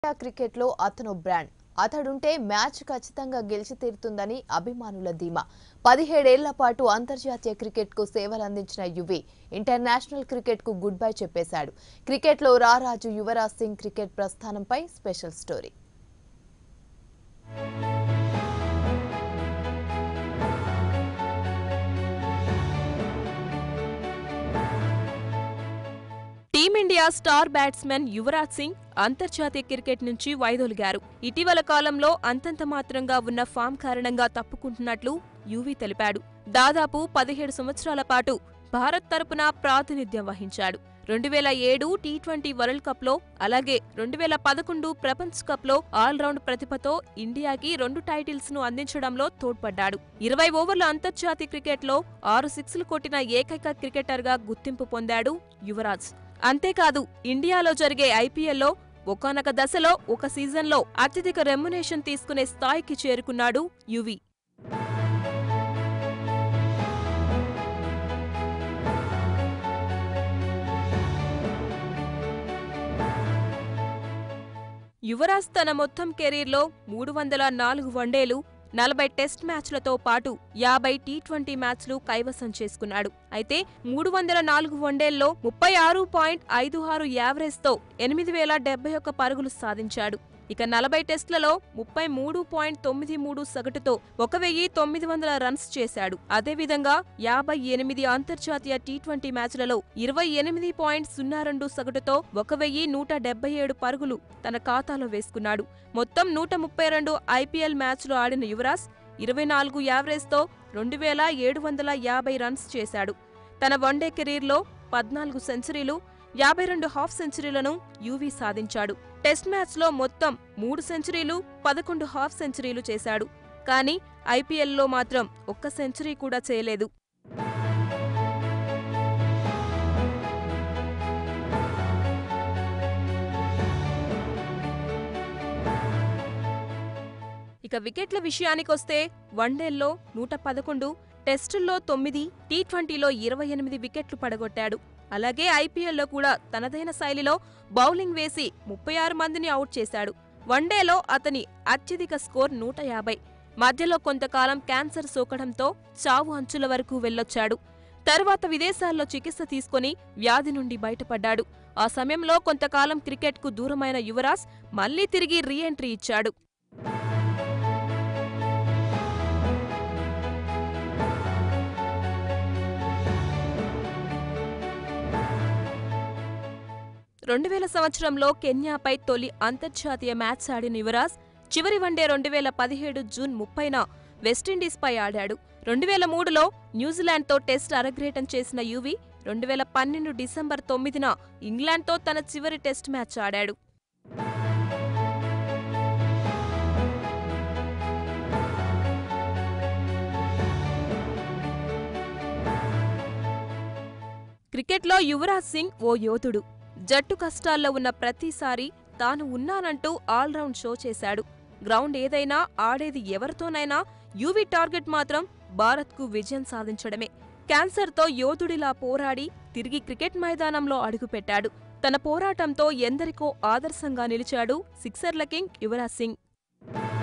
India క్రికెట్లో అతను brand అతడుంటే match ఖచ్చితంగా గెలిచి తీరుతుందని అభిమానుల ధీమా పదిహేడేళ్ల పాటు అంతర్జాతీయ క్రికెట్కు సేవలందించిన యువి ఇంటర్నేషనల్ క్రికెట్కు గుడ్ బై చెప్పేశాడు క్రికెట్లో రారాజు యువరాజ్ సింగ్ క్రికెట్ ప్రస్థానంపై special story team India star batsmen Yuvraj Singh అంతర్జాతీయ క్రికెట్ నుంచి వైదొలిగారు ఇటీవల కాలంలో అంతంత మాత్రంగా ఉన్న ఫామ్ కారణంగా తప్పుకుంటున్నట్లు యువీ తెలిపాడు దాదాపు పదిహేడు సంవత్సరాల పాటు భారత్ తరపున ప్రాతినిధ్యం వహించాడు రెండు వేల ఏడు టీ ట్వంటీ వరల్డ్ కప్లో అలాగే రెండు వేల పదకొండు ప్రపంచ కప్లో ఆల్రౌండ్ ప్రతిభతో ఇండియాకి రెండు టైటిల్స్ ను అందించడంలో తోడ్పడ్డాడు ఇరవై ఓవర్ల అంతర్జాతీయ క్రికెట్లో ఆరు సిక్స్లు కొట్టిన ఏకైక క్రికెటర్గా గుర్తింపు పొందాడు యువరాజ్ అంతేకాదు ఇండియాలో జరిగే ఐపీఎల్లో ఒకానొక దశలో ఒక సీజన్లో అత్యధిక రెమ్యునేషన్ తీసుకునే స్థాయికి చేరుకున్నాడు యువి యువరాజ్ తన మొత్తం కెరీర్లో మూడు వందల నాలుగు వన్డేలు నలభై టెస్ట్ మ్యాచ్లతో పాటు యాభై టీ ట్వంటీ మ్యాచ్లు కైవసం చేసుకున్నాడు అయితే మూడు వందల నాలుగు వన్డేల్లో ముప్పై ఆరు పాయింట్ ఐదు ఆరు యావరేజ్తో ఎనిమిది వేల డెబ్బై ఒక్క పరుగులు సాధించాడు ఇక నలభై టెస్టులలో ముప్పై మూడు పాయింట్ తొమ్మిది మూడు సగటుతో ఒక వెయ్యి తొమ్మిది వందల రన్స్ చేశాడు అదేవిధంగా యాభై ఎనిమిది అంతర్జాతీయ టీ ట్వంటీ మ్యాచ్లలో ఇరవై ఎనిమిది పాయింట్ సున్నా రెండు సగటుతో ఒక వెయ్యి నూట డెబ్బై ఏడు పరుగులు తన ఖాతాలో వేసుకున్నాడు మొత్తం నూట ముప్పై రెండు ఐపీఎల్ మ్యాచ్లు ఆడిన యువరాజ్ ఇరవై నాలుగు యావరేజ్తో రెండు వేల ఏడు వందల యాభై రన్స్ చేశాడు తన వన్డే కెరీర్లో పద్నాలుగు సెంచరీలు యాభై రెండు హాఫ్ సెంచరీలను యూవీ సాధించాడు టెస్ట్ మ్యాచ్లో మొత్తం మూడు సెంచరీలు పదకొండు హాఫ్ సెంచరీలు చేశాడు కానీ ఐపీఎల్లో మాత్రం ఒక్క సెంచరీ కూడా చేయలేదు ఇక వికెట్ల విషయానికొస్తే వన్డేల్లో నూట పదకొండు టెస్టుల్లో తొమ్మిది టీ ట్వంటీలో ఇరవై ఎనిమిది వికెట్లు పడగొట్టాడు అలాగే ఐపీఎల్లో కూడా తనదైన శైలిలో బౌలింగ్ వేసి ముప్పై ఆరు మందిని అవుట్ చేశాడు వన్డేలో అతని అత్యధిక స్కోర్ నూట యాభై మధ్యలో కొంతకాలం క్యాన్సర్ సోకడంతో చావు అంచుల వరకు వెళ్ళొచ్చాడు తర్వాత విదేశాల్లో చికిత్స తీసుకొని వ్యాధి నుండి బయటపడ్డాడు ఆ సమయంలో కొంతకాలం క్రికెట్కు దూరమైన యువరాజ్ మళ్లీ తిరిగి రీ ఎంట్రీ ఇచ్చాడు రెండు వేల సంవత్సరంలో కెన్యాపై తొలి అంతర్జాతీయ మ్యాచ్ ఆడిన యువరాజ్ చివరి వన్డే రెండు వేల పదిహేడు జూన్ ముప్పైన వెస్టిండీస్పై ఆడాడు రెండు వేల మూడులో న్యూజిలాండ్తో టెస్ట్ అరగ్రేటం చేసిన యువి రెండు వేల పన్నెండు డిసెంబర్ తొమ్మిదిన ఇంగ్లాండ్తో తన చివరి టెస్ట్ మ్యాచ్ ఆడాడు క్రికెట్లో యువరాజ్ సింగ్ ఓ యోధుడు జట్టు కష్టాల్లో ఉన్న ప్రతిసారి తాను ఉన్నానంటూ ఆల్రౌండ్ షో చేశాడు గ్రౌండ్ ఏదైనా ఆడేది ఎవరితోనైనా యూవీ టార్గెట్ మాత్రం భారత్కు విజయం సాధించడమే క్యాన్సర్తో యోధుడిలా పోరాడి తిరిగి క్రికెట్ మైదానంలో అడుగుపెట్టాడు తన పోరాటంతో ఎందరికో ఆదర్శంగా నిలిచాడు సిక్సర్ల కింగ్ యువరాజ్ సింగ్